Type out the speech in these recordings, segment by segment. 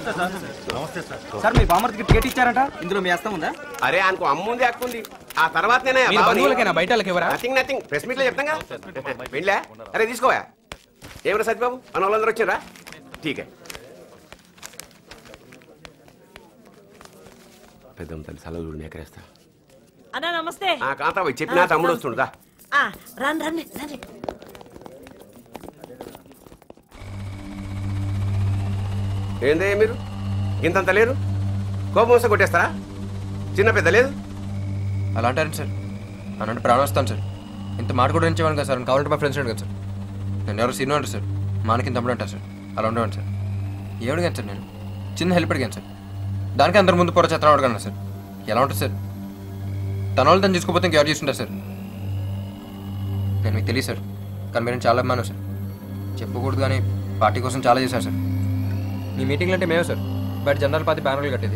Sir మీ బామర్కి ticket ఇచ్చారట ఇందులో మీ అస్తం ఉందా అరే అనుకో అమ్ముంది అక్కుంది ఆ తర్వాత మీరు బంధువులకేనా బయట వాళ్ళకి ఎవరా నథింగ్ నథింగ్ ప్రెస్ మీట్ లో చెప్తాం కదా వెళ్ళా అరే తీసుకోవా ఏమరా సత్యబాబు మన వాళ్ళందరూ వచ్చారా ఠీకే పెద్దమ్మ తల్లి సెలవు చూడు ఎక్కరేస్తా అన్నా నమస్తే ఆ కాంతాబాయ్ చెప్పినా తమ్ముడు వస్తుండదా ఆ, రండి రండి రండి ఏందే మీరు ఇంతంత లేరు కోపం వస్తే కొట్టేస్తారా చిన్న పెద్ద లేదు అలా అంటారు సార్ అనంటే ప్రాణం వస్తాను సార్ ఇంత మాట కూడా ఉంచేవాను కదా సార్ కావాలంటే మా ఫ్రెండ్స్ కదా సార్ నేను ఎవరు సీనియర్ అంటారు సార్ మానకి తమ్ముడు అంటారు సార్ అలా ఉండేవాడు సార్ ఏమడిగాను సార్ నేను చిన్న హెల్ప్ అడిగాను సార్ దానికి అందరి ముందు పొర చెత్తనం అడగను సార్ ఎలా ఉంటుంది సార్ తన వాళ్ళు తను చూసుకోపోతే ఇంకెవరు చేస్తుంటారు సార్ నేను మీకు తెలియదు సార్ కానీ మీరు చాలా అభిమానం సార్ చెప్పకూడదు కానీ పార్టీ కోసం చాలా చేశాను సార్ మీ మీటింగ్లు అంటే మేమే సార్ బయట జనరల్ పార్టీ బ్యానర్లు కట్టేది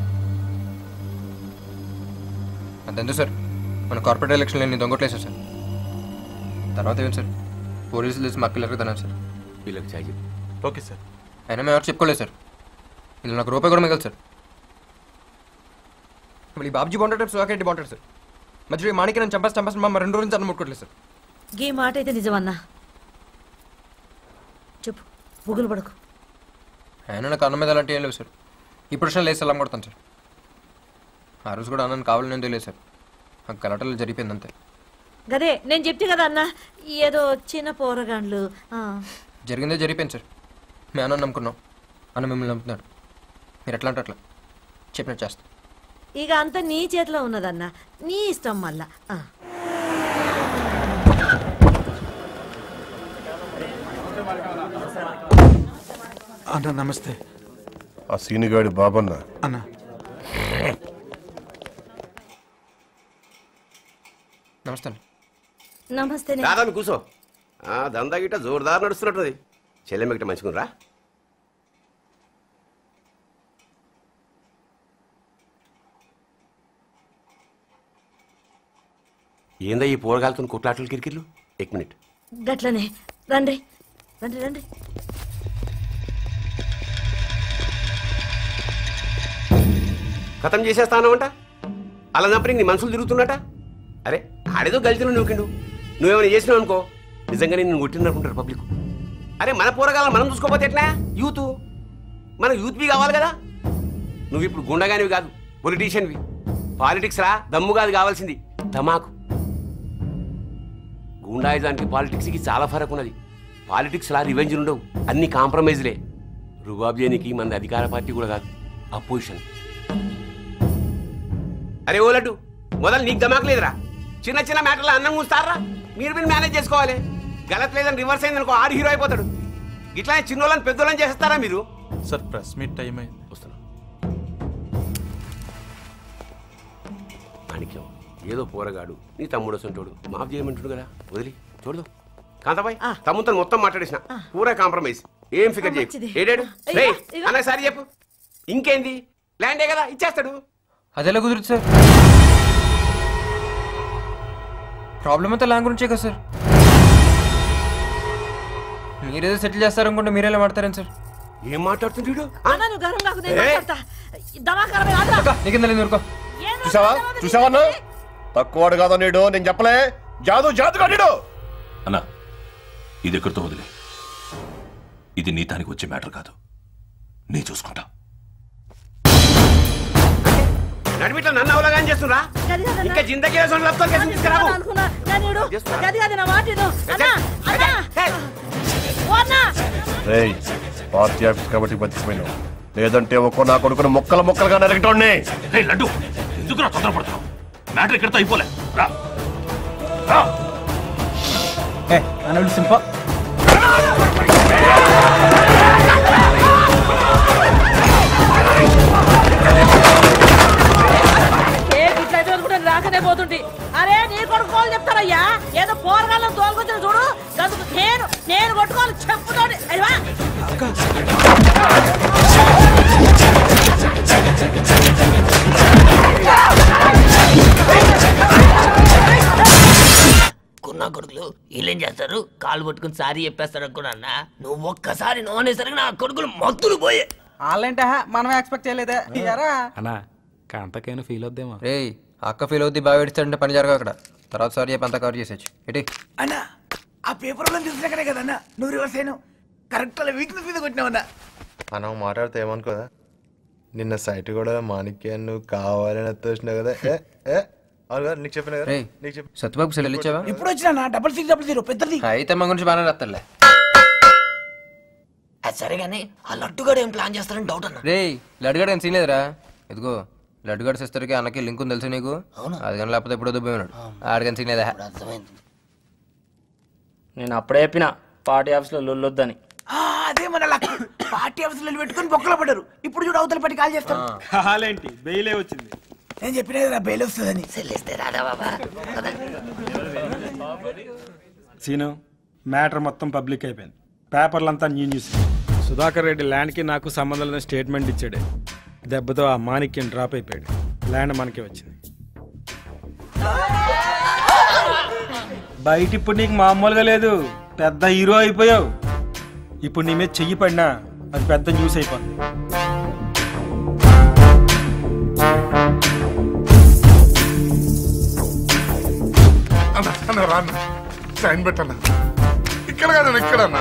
అంతెందుకు సార్ మన కార్పొరేట్ ఎలక్షన్లో నేను దొంగట్లేసాను సార్ తర్వాత ఏం సార్ పోలీసులు తెలిసి మా పిల్లలకి తన్నాను సార్ వీళ్ళకి చాయ్ చెప్పు. ఓకే సార్ అయినా మేము ఎవరు చెప్పుకోలేదు సార్ ఇందులో నాకు రూపాయి కూడా మిగలదు సార్ ఇప్పుడు ఈ బాబ్జీ బాగుంటాడు సుహాకెడ్డి బాగుంటాడు సార్ మధ్యలో ఈ మాణిక్యం చంపాసి చంపాసి మా రెండు రోజులు అన్న ముట్టుకోవట్లేదు సార్ గీ మాట అయితే నిజమన్నా చెప్పు బుగులు పడకు అయినా నాకు అన్న మీద అలాంటి ఏం లేవు సార్ ఇప్పుడు విషయం లేదు సలాం కొడతాను సార్ ఆ రోజు కూడా అన్నను కావాలని తెలియదు సార్ నాకు గలటలు జరిగిపోయింది అంతే గదే నేను చెప్తే కదా అన్న ఏదో చిన్న పోరగాండ్లు ఆ. జరిగిందే జరిగిపోయింది సార్ మేము అన్న నమ్ముకున్నాం అన్న మిమ్మల్ని నమ్ముతున్నాడు మీరు ఎట్లా అంటే అట్లా చెప్పినట్టు చేస్తాం ఇక అంతా నీ చేతిలో ఉన్నదన్న నీ ఇష్టం మళ్ళా ఆ. అన్న నమస్తే ఆ సీనిగాడి బాబన్న అన్న నమస్తే అండి నమస్తే రాదా మీ కూర్చో ఆ, దందా గిట్ట జోరుదారు నడుస్తున్నట్టుది చెల్లెమ్మ గిట్ట మంచుకుని రా ఏందా ఈ పోరగాలతో కొట్లాటలు కిరికిర్లు ఎక్ మినిట్ గట్లనే రండి రండి రండి ఖతం చేసేస్తానమంట అలా చంపని నీ మనసులు తిరుగుతున్నట అరే ఆడేదో గలిచిన నువ్వుకిండు నువ్వేమైనా చేసినావు అనుకో నిజంగానే నేను కొట్టిననుకుంటారు పబ్లిక్ అరే మన పోరగాలను మనం చూసుకోపోతే ఎట్లా యూత్ మన యూత్ బి కావాలి కదా నువ్వు ఇప్పుడు గుండగానివి కాదు పొలిటీషియన్వి పాలిటిక్స్ రా దమ్ము కాదు కావాల్సింది ధమాకు గుండాయిజానికి పాలిటిక్స్కి చాలా ఫరక్ ఉన్నది పాలిటిక్స్ లా రివెంజ్ ఉండవు అన్ని కాంప్రమైజ్లే రుబాబ్ చేయనికి మన అధికార పార్టీ కూడా కాదు అపోజిషన్ అరే ఓ లడ్డు మొదలు నీకు దమాకు లేదురా చిన్న చిన్న మ్యాటర్లు అన్నం ఉంచుతారా మీరు మీరు మేనేజ్ చేసుకోవాలి గలత్ లేదని రివర్స్ అయింది అనుకో ఆడు హీరో అయిపోతాడు ఇట్లా చిన్నోళ్ళని పెద్దోళ్ళని చేస్తారా మీరు సార్ ప్రెస్ మీట్ టైం అయింది వస్తున్నా మాణిక్యం ఏదో పోరగాడు నీ తమ్ముడు వస్తుంటాడు మాఫ్ చేయమంటాడు కదా వదిలి చూడదు కాంతాబాయ్ ఆ. తమ్ముతో మొత్తం మాట్లాడేసిన పూరా కాంప్రమైజ్ ఏం ఫికర్ ఆ, చేయకు మంచిది. ఏడాడు ఇగో, రేయ్ ఇగో. అన్న సారి చెప్పు ఇంకేంది ల్యాండే కదా ఇచ్చేస్తాడు అది ఎలా కుదురుతుంది సార్ ప్రాబ్లం అంతా ల్యాంగ్ గురించే కదా సార్ మీరేదో సెటిల్ చేస్తారనుకుంటే మీరేలా మాడతారని సార్ ఏం మాట్లాడుతుంటాడు అన్న నువ్వు గర్వం కాకు నేను ఏ? మాట్లాడతా దమాకరమే కాదురా. అక్క నీకు లేదు ఊరుకో ఏందో చూసావా తెలియదు. చూసావా తక్కువడు కాదా నీడు నేను చెప్పలే జాదు జాదుగా నీడు అన్నా ఇది ఎక్కడితో వదిలే ఇది నీ తానికి వచ్చే మ్యాటర్ కాదు నీ చూసుకుంటా నడిమిట్లా నన్ను అవలగాని చేస్తున్నా గది కాదన్న. ఇంకా జిందగీ లబ్ధం నేను తీసుకురావు అనుకున్నా నేను ఈడు. చేస్తున్నా? గది కాదు నా మాట విను. అన్నా, అన్నా. ఓ అన్నా. రేయ్ పార్టీ ఆఫీస్ కాబట్టి బతికిపోయినావు లేదంటే ఒక్కో నా కొడుకును మొక్కలు మొక్కలుగా నరగటోడిని రే లడ్డు ఎందుకురా తొందరపడుతున్నావు మ్యాటర్ ఇక్కడితో అయిపోలే రా రా అన్న సింపా ఏ ఇట్లా అయితే అనుకుంటే రాకనే పోతుంటి అరే నీ కొడుకోవాలి చెప్తారయ్యా ఏదో పోరగాళ్ళం తోలుకొచ్చిన చూడు అందుకు నేను నేను కొట్టుకోవాలి చెప్పుతోటి అయ్యా కున్నా కొడుకులు వీళ్ళేం చేస్తారు కాలు పట్టుకుని సారీ చెప్పేస్తారు అనుకున్నా నువ్వు ఒక్కసారి నోనేసరికి నా కొడుకులు మత్తులు పోయే వాళ్ళేంటే మనం ఎక్స్పెక్ట్ చేయలేదే ఎరా అన్నా కాంతకైనా ఫీల్ అవుద్దేమో రేయ్ అక్క ఫీల్ అవుద్ది బాగా పెడిస్తాడంటే పని జరగదు అక్కడ తర్వాత సారీ చెప్పి అంతా కవర్ చేసేచ్చు ఎటి అన్నా ఆ పేపర్ లో చూసినాకనే కదన్నా నువ్వు రివర్స్ అయినావు కరెక్ట్ అలా వీక్నెస్ మీద కొట్టినావన్నా మనం మాట్లాడితే ఏమనుకోదా నిన్న సైట్ కూడా మాణిక్య నువ్వు కావాలని తోసినావు కదా ఏ ఏ అవును కదా నీకు చెప్పిన కదా రేయ్ నీకు చెప్పి సత్యబాబు సెల్ ఇచ్చావా ఇప్పుడు వచ్చినా డబల్ సిక్స్ డబల్ జీరో పెద్దది అయితే మా గురించి బాగానే రాస్తాడులే అది సరే కానీ ఆ లడ్డుగాడు ఏం ప్లాన్ చేస్తారని డౌట్ అన్నా రేయ్ లడ్డుగాడు ఏం సీన్ లేదురా ఇదిగో లడ్డుగాడు సిస్టర్కి అన్నకి లింక్ ఉంది తెలుసు నీకు అవునా? అది కానీ లేకపోతే ఇప్పుడు దుబ్బేమన్నాడు ఆడికని సీన్ లేదా అర్థమైంది నేను అప్పుడే చెప్పిన పార్టీ ఆఫీస్లో లొల్లొద్దని ఆ, అదే మన లక్ పార్టీ ఆఫీసులో పెట్టుకుని బొక్కలో పడ్డారు ఇప్పుడు చూడు అవతల పట్టి కాల్ చేస్తాం కాలేంటి బెయిలే వచ్చింది నేను చెప్పిన కదా బెయిల్ వస్తుందని సెల్లిస్తే రాదా బాబా సీను మ్యాటర్ మొత్తం పబ్లిక్ అయిపోయింది పేపర్లంతా న్యూ న్యూస్ సుధాకర్ రెడ్డి ల్యాండ్కి నాకు సంబంధం లేని స్టేట్మెంట్ ఇచ్చాడు దెబ్బతో ఆ మాణిక్యం డ్రాప్ అయిపోయాడు ల్యాండ్ మనకే వచ్చింది బయట ఇప్పుడు నీకు మామూలుగా లేదు పెద్ద హీరో అయిపోయావు ఇప్పుడు నీ మీద చెయ్యి పడినా అది పెద్ద న్యూస్ అయిపోతుంది అన్న అన్న రాన్న సైన్ పెట్టన్న ఇక్కడ కాదన్న ఇక్కడ అన్న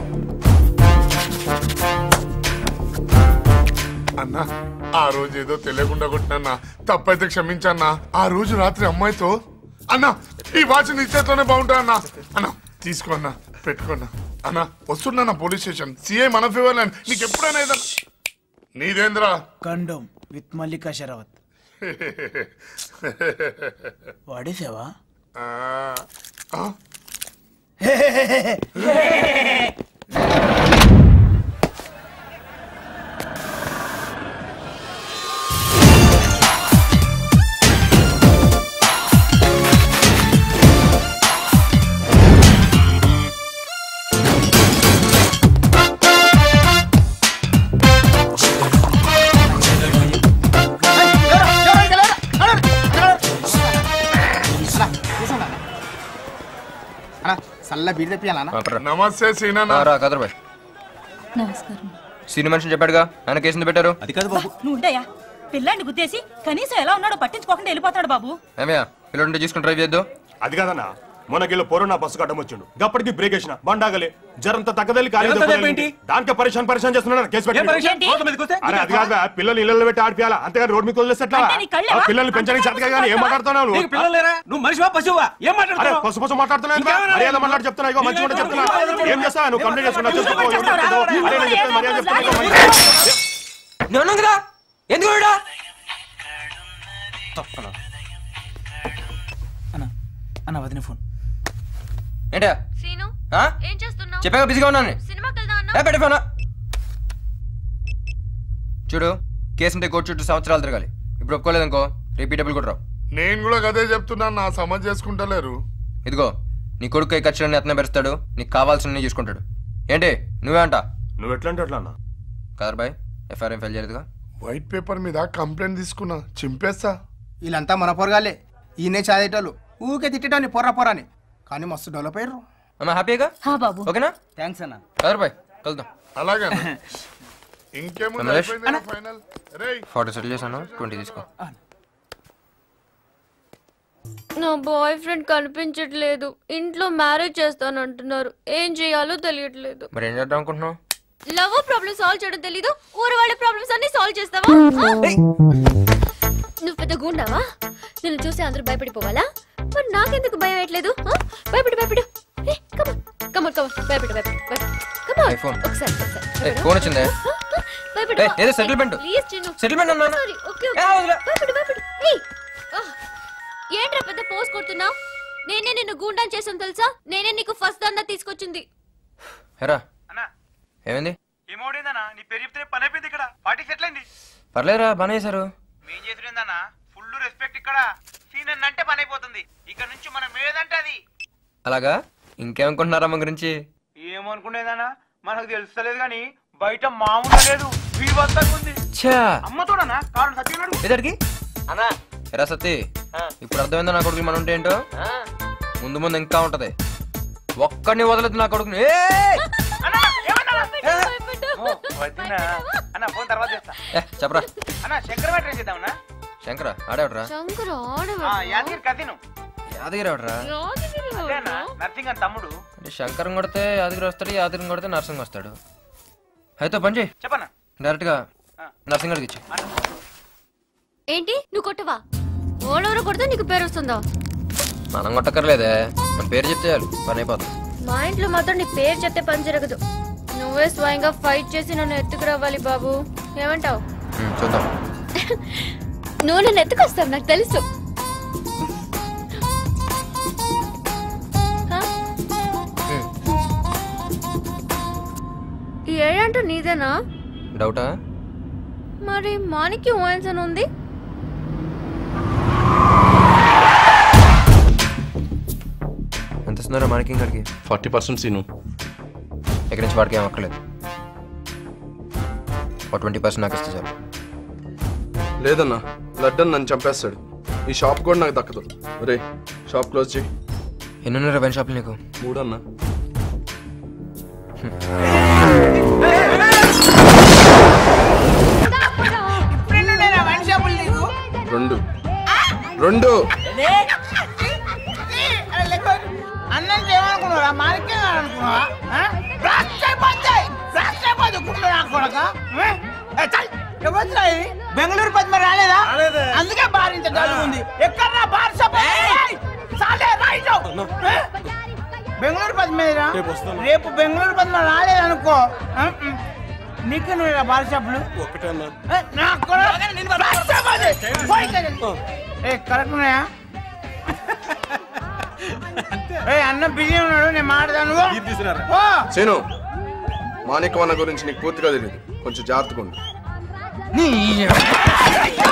అన్న ఆ రోజు ఏదో తెలియకుండా కొట్టినన్నా తప్పైతే క్షమించన్నా ఆ రోజు రాత్రి అమ్మాయితో అన్న ఈ వాచ్ నీ చేతిలోనే బాగుంటా అన్న అన్న తీసుకో అన్న పెట్టుకోన్నా అన్న వస్తున్నా పోలీస్ స్టేషన్ సిఐ మన ఫేవర్ ల్యాండ్ నీకు ఎప్పుడైనా ఏదన్నా నీదేంద్రా కండోమ్ విత్ మల్లికా షరావత్ వాడేసావా ఆ, ఆ? సల్ల బీడి తెప్పియాలన్నా నమస్తే సీనన్న రా కదర్బాయ్ నమస్కారం సీనియర్ మనిషిని చెప్పాడుగా ఆయన కేసుని పెట్టారు అది కాదు బాబు నువ్వు ఉండయా పిల్లాన్ని గుద్దేసి కనీసం ఎలా ఉన్నాడో పట్టించుకోకుండా వెళ్ళిపోతాడు బాబు ఏమయ్యా పిల్లలు తీసుకుని డ్రైవ్ చేద్దాం అది కాదన్నా మొన్నగిల్ల పొరునా బస్సు కట్టం వచ్చిండు గప్పటికి బ్రేక్ వేసిన బండాగలే జరంత తగ్గదలి కాలేదు ఎంత దెబ్బ ఏంటి? దానికి పరిశాన్ పరిశాన్ చేస్తున్నాడు కేసు పెట్టి ఏంటి? అరే అది కాదు బా, పిల్లలు ఇళ్ళలో పెట్టి ఆడిపియాలా అంతేగాని రోడ్ మీద వదిలేస్తే ఎట్లా? అంటే నీ కళ్ళేవా? ఆ పిల్లల్ని పెంచడానికి చేతగా కానీ ఏం మాట్లాడుతున్నావు నువ్వు? నీకు పిల్లలు లేరా నువ్వు మనిషివా పశువా ఏం అరే మాట్లాడుతున్నావు పసు పసు మాట్లాడుతున్నావు ఎందుకు? ఇంకేమైనా మర్యాద మాట్లాడి చెప్తున్నా ఇగో మంచిగా ఉంటే చెప్తున్నా ఏం చేస్తావా నువ్వు కంప్లైంట్ చేసుకున్నా చూసుకో ఏం చెప్తుందో. అరే నేను చెప్పేది మర్యాద చెప్తున్నా ఇగో మంచిగా- నేను ఉన్నాను కదా ఎందుకు వీడా? అన్న అన్న వదిన ఫోన్ ఏంటా సీను ఆ? ఏం చేస్తున్నావు చెప్పాక బిజీగా ఉన్నాను సినిమాకి వెళ్దాం ఏ, పెట్టు ఫోను. చూడు కేసు ఉంటే కోర్టు చుట్టూ సంవత్సరాలు తిరగాలి ఇప్పుడు ఒప్పుకోలేదనుకో రిపీటబుల్ కూడా రావు నేను కూడా అదే చెప్తున్నా నా సమజ్ చేసుకుంటలేరు ఇదిగో నీ కొడుకు ఈ ఖర్చులన్నీ అతనే పెరుస్తాడు నీకు కావాల్సిన చూసుకుంటాడు ఏంటి నువ్వే అంట నువ్వు ఎట్లా అంటే అట్లా అన్న కదర్ బాయ్ ఎఫ్ఐఆర్ ఏం ఫైల్ చేయలేదుగా వైట్ పేపర్ మీద కంప్లైంట్ తీసుకున్నా చింపేస్తా వీళ్ళంతా మన పొరగాలే ఈయనే చదివేటోళ్ళు ఊకే తిట్టడాన్ని పొర్ర పొరని కానీ మస్తు డెవలప్ అయ్యారు అమ్మా హ్యాపీగా హా బాబు ఓకేనా థ్యాంక్స్ అన్న కదర్ బాయ్ కలుద్దాం అలాగే ఇంకేముంది రమేష్? అయిపోయింది ఫైనల్ రేయ్ ఫార్టీ సెటిల్ చేశాను ట్వంటీ తీసుకో నా బాయ్ ఫ్రెండ్ కనిపించట్లేదు ఇంట్లో మ్యారేజ్ చేస్తానంటున్నారు ఏం చేయాలో తెలియట్లేదు మరి ఏం చేద్దాం అనుకుంటున్నావు లవ్ ప్రాబ్లమ్ సాల్వ్ చేయడం తెలీదు ఊరు వాళ్ళ ప్రాబ్లమ్స్ అన్ని సాల్వ్ చేస్తావా ఆ? నువ్వు పెద్ద గుండావా నిన్ను చూసి అందరూ భయపడిపోవాలా మరి నాకెందుకు భయం వేయట్లేదు ఆ? భయపడు భయపడు కమన్ కమన్ కమన్ భయపడు భయపడు కమన్ Hey, phone. ఒకసారి ఒకసారి ఏయ్, ఫోన్ వచ్చిందే ఆ, ఆ, భయపడు ఏయ్, ఏదో settlement. ప్లీజ్ చిన్ను Settlement అన్నాను. సారీ ఓకే ఏ, వదిలే. భయపడు భయపడు ఏయ్ ఆ, ఏంట్రా పెద్ద పోస్ కొడుతున్నావు నేనే నిన్ను గూండాన్ చేసాను తెలుసా నేనే నీకు ఫస్ట్ దందా తీసుకొచ్చింది హెరా ఏమైంది ఏమోడేందన్నా నీ పేరు చెప్తే పని అయిపోయింది ఇక్కడ పార్టీ సెటిల్ అయింది పర్లేదురా బాగానే చేశారు మేం చేసిరేందన్నా ఫుల్ రెస్పెక్ట్ ఇక్కడ సీన్ అంటే పని అయిపోతుంది ఇక్కడ నుంచి మనం ఏదంటే అది అలాగా ఇంకేమనుకుంటున్నారా మా గురించి ఏమనుకునేదన్నా మనకు తెలుస్తలేదు కానీ బయట మామూలు లేదు వీవత్తంగా ఉంది ఛా అమ్మతోడనా కారణం సత్యనాడు ఎదరికి ఎరా సత్తి ఇప్పుడు అర్థమైందా నా కొడుకు మనం ఉంటే ఏంటో ముందు ముందు ఇంకా ఉంటది ఒక్కడిని వదలదు నా కొడుకుని ఏయ్! వదినా అన్న ఫోన్ తర్వాత చేస్తా ఏ చెప్పరా అన్న శంకర్ బ్యాటరీ చేద్దామన్నా శంకర ఆడేవడరా శంకర్ ఆ, యాదగిరి కథను యాదగిరి ఎవడరా అదే అన్న నర్సింగ్ అని తమ్ముడు అంటే శంకరం కొడితే యాదగిరి వస్తాడు యాదగిరి కొడితే నరసింగ్ వస్తాడు అయితే పని చేయి చెప్పన్నా డైరెక్ట్గా నరసింగ్ గడికి ఇచ్చి ఏంటి నువ్వు కొట్టవా ఓడెవరో కొడితే నీకు పేరు వస్తుందా మనం కొట్టక్కర్లేదే మన పేరు చెప్తే చాలు పని అయిపోతుంది మా ఇంట్లో మాత్రం నీ పేరు చెప్తే పని జరగదు నువ్వే స్వయంగా ఫైట్ చేసి నన్ను ఎత్తుకురావాలి బాబు ఏమంటావు ఉమ్, చూద్దాం నువ్వు నన్ను ఎత్తుకొస్తావు నాకు తెలుసు హ? ఈ ఏడంటూ నీదేనా డౌటా మరి మానికి ఓయన్స్ అని ఉంది ఎంత ఇస్తున్నారా మనకి ఇంకడికి ఫార్టీ పర్సెంట్ సీను ఇక్కడి నుంచి వాడికి ఏం అక్కర్లేదు ఒక ట్వంటీ పర్సెంట్ నాకు ఇస్తే చాలు లేదన్నా లడ్డన్ నన్ను చంపేస్తాడు ఈ షాప్ కూడా నాకు దక్కదు రే షాప్ క్లోజ్ చేయి ఎన్ని ఉన్నాయి రెవెన్ షాపులు నీకు మూడన్నా రెండు రెండు అన్నం చేయమనుకున్నారా మానికే అనుకున్నావా బెంగళూరు పద్మ రాలేదా అందుకే బారింత ఉంది ఎక్కడ బార్ షాప్ ఏయ్! సాలే, రైట్. ఏ? బెంగళూరు పద్మ ఏదిరా? రేపు బెంగళూరు పద్మ రాలేదనుకో ఆ, ఉమ్. నీకు నువ్వు బార్ షాపులు ఒకటన్నా ఏ, నాకు కూడా బార్ షాప్ అది. పోయి ఇక్కడ. ఏ కరెక్ట్ ఉన్నాయా ఏ అన్న బిజీ ఉన్నాడు నేను మాట్లాడాను ఓ సీను మాణిక్యవన్న గురించి నీకు పూర్తిగా తెలియదు కొంచెం జాగ్రత్తగా ఉండు నీ